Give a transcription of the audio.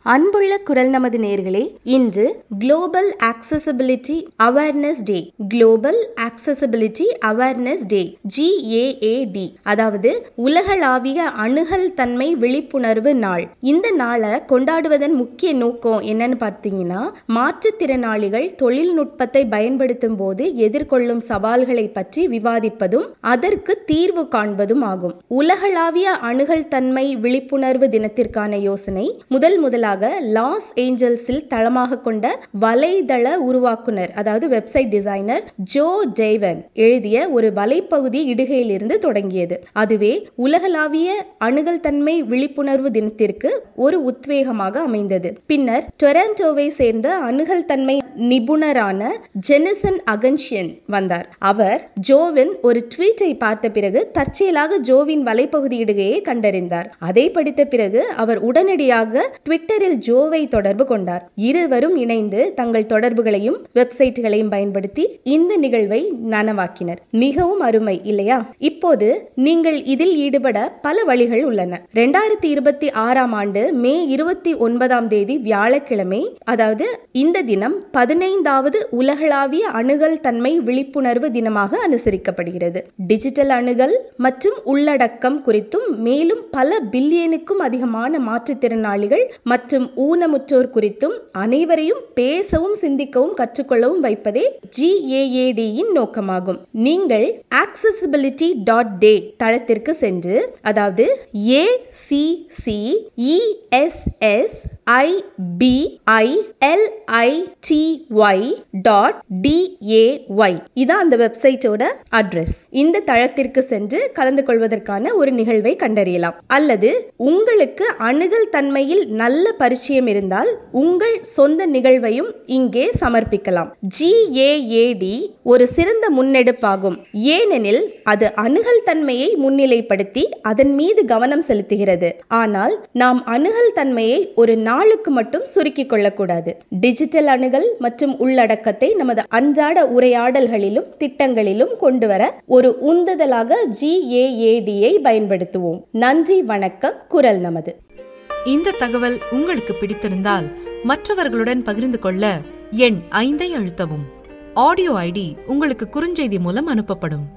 அன்புள்ள குரல் நமது நேர்களே இன்று global accessibility awareness day global accessibility awareness day GAAD அதாவது உலகளாவிய அணுகல் தன்மை விழிப்புணர்வு நாள் இந்த நாளை கொண்டாடுவதன் முக்கிய நோக்கம் என்னன்னு பார்த்தீங்கன்னா மாற்றுத்திறனாளிகள் தொழில்நுட்பத்தை பயன்படுத்தும் போது எதிர்கொள்ளும் சவால்களை பற்றி விவாதிப்பதும் அதற்கு தீர்வு காண்பதும் ஆகும் உலகளாவிய அணுகல் தன்மை விழிப்புணர்வு தினத்திற்கான யோசனை முதல் முதலாக லாஸ் ஏஞ்சல்ஸில் தளமாக கொண்ட வலைதள உருவாக்குனர் அதாவது வெப்சைட் டிசைனர் ஜோ டேவன் எழுதிய ஒரு வலைப்பகுதி இடுகையிலிருந்து தொடங்கியது அதுவே உலகளாவிய அணுகல் தன்மை விழிப்புணர்வு தினத்திற்கு ஒரு உத்வேகமாக அமைந்தது பின்னர் டொரண்டோவை சேர்ந்த அணுகல் தன்மை நிபுணரான ஜெனிசன் அகன்ஷியன் வந்தார் அவர் ஜோவின் ஒரு ட்வீட்டை பார்த்த பிறகு தற்செயலாக ஜோவின் வலைப்பகுதி இடுகையை கண்டறிந்தார் அதை படித்த பிறகு அவர் உடனடியாக ட்விட்டரில் ஜோவை தொடர்பு கொண்டார் இருவரும் இணைந்து தங்கள் தொடர்புகளையும் வெப்சைட்டுகளையும் பயன்படுத்தி இந்த நிகழ்வை நனவாக்கினர் மிகவும் அருமை இல்லையா இப்போது நீங்கள் இதில் ஈடுபட பல வழிகள் உள்ளன ரெண்டாயிரத்தி இருபத்தி ஆறாம் ஆண்டு மே இருபத்தி ஒன்பதாம் தேதி வியாழக்கிழமை அதாவது இந்த தினம் பதினைந்தாவது உலகளாவிய அணுகல் தன்மை விழிப்புணர்வு தினமாக அனுசரிக்கப்படுகிறது டிஜிட்டல் அணுகல் மற்றும் உள்ளடக்கம் குறித்தும் மேலும் பல பில்லியனுக்கும் அதிகமான மாற்றுத்திறனாளிகள் மற்றும் ஊனமுற்றோர் குறித்தும் அனைவரையும் பேசவும் சிந்திக்கவும் கற்றுக்கொள்ளவும் வைப்பதே ஜிஏஏடியின் நோக்கமாகும் நீங்கள் ஆக்சசிபிலிட்டி டாட் டே தளத்திற்கு சென்று அதாவது ACC ESS IBI LITY dot DAY இதான் அந்த வெப்சைட்டோட அட்ரஸ் இந்த தளத்திற்கு சென்று கலந்து கொள்வதற்கான ஒரு நிகழ்வை கண்டறியலாம் அல்லது உங்களுக்கு அணுகல் தன்மையில் நல்ல பரிச்சயம் இருந்தால் உங்கள் சொந்த நிகழ்வையும் இங்கே சமர்ப்பிக்கலாம் ஜிஏஏடி ஒரு சிறந்த முன்னெடுப்பாகும் ஏனெனில் அது அணுகல் தன்மையை முன்னிலைப்படுத்தி அதன் மீது கவனம் செலுத்துகிறது ஆனால் நாம் அணுகல் தன்மையை ஒரு நாளுக்கு மட்டும் சுருக்கிக் கொள்ளக்கூடாது டிஜிட்டல் அணுகல் மற்றும் உள்ளடக்கத்தை நமது அன்றாட உரையாடல்களிலும் திட்டங்களிலும் கொண்டு வர ஒரு உந்துதலாக ஜிஏஏடியை பயன்படுத்துவோம் நன்றி வணக்கம் குரல் நமது இந்த தகவல் உங்களுக்கு பிடித்திருந்தால் மற்றவர்களுடன் பகிர்ந்து கொள்ள எண் ஐந்தை அழுத்தவும் ஆடியோ ஐடி உங்களுக்கு குறுஞ்செய்தி மூலம் அனுப்பப்படும்